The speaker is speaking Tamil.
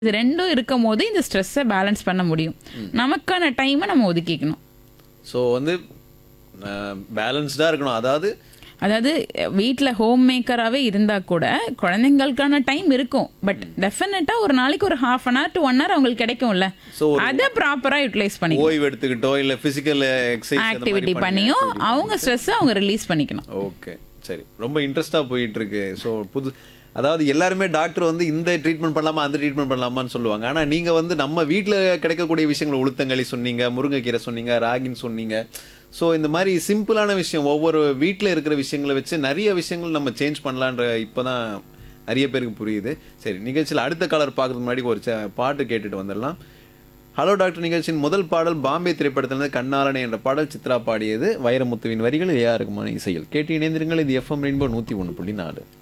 இது ரெண்டும் இருக்கும் போது இந்த ஸ்ட்ரெஸ்ஸை பேலன்ஸ் பண்ண முடியும் நமக்கான டைமை நம்ம ஒதுக்கிக்கணும் ஸோ வந்து பேலன்ஸ்டாக இருக்கணும் அதாவது அதாவது வீட்டில் ஹோம் மேக்கராகவே இருந்தால் கூட குழந்தைங்களுக்கான டைம் இருக்கும் பட் டெஃபினட்டாக ஒரு நாளைக்கு ஒரு half an hour to one hour அவங்களுக்கு கிடைக்கும்ல So, அதை ப்ராப்பராக யூட்டிலைஸ் பண்ணி ஓய்வு எடுத்துக்கிட்டோ இல்லை ஃபிசிக்கல் எக்ஸசைஸ் ஆக்டிவிட்டி பண்ணியும் அவங்க ஸ்ட்ரெஸ்ஸை அவங்க ரிலீஸ் பண்ணிக்கணும் ஓகே சரி ரொம்ப இன்ட்ரெஸ்டாக போயிட்டு இருக்கு ஸோ புது அதாவது எல்லாருமே டாக்டர் வந்து இந்த ட்ரீட்மெண்ட் பண்ணலாமா அந்த ட்ரீட்மெண்ட் பண்ணலாமான்னு சொல்லுவாங்க ஆனால் நீங்கள் வந்து நம்ம வீட்டில் கிடைக்கக்கூடிய விஷயங்கள் உளுத்தங்களி சொன்னீங்க முருங்கைக்கீரை சொன்னீங்க ராகின்னு சொன்னீங்க ஸோ இந்த மாதிரி சிம்பிளான விஷயம் ஒவ்வொரு வீட்டில் இருக்கிற விஷயங்களை வச்சு நிறைய விஷயங்கள் நம்ம சேஞ்ச் பண்ணலான்ற இப்போ தான் நிறைய பேருக்கு புரியுது சரி நிகழ்ச்சியில் அடுத்த காலர் பார்க்கறதுக்கு முன்னாடி ஒரு ச- பாட்டு கேட்டுட்டு வந்துடலாம் ஹலோ டாக்டர் நிகழ்ச்சியின் முதல் பாடல் பாம்பே திரைப்படத்திலிருந்து கண்ணாலனை என்ற பாடல் சித்ரா பாடியது வைரமுத்துவின் வரிகள் ஏஆர் ரகுமான் இசையில் கேட்டு இணைந்திருங்கள் இது எஃப்எம் ரெயின்போ நூற்றி ஒன்று புள்ளி நாலு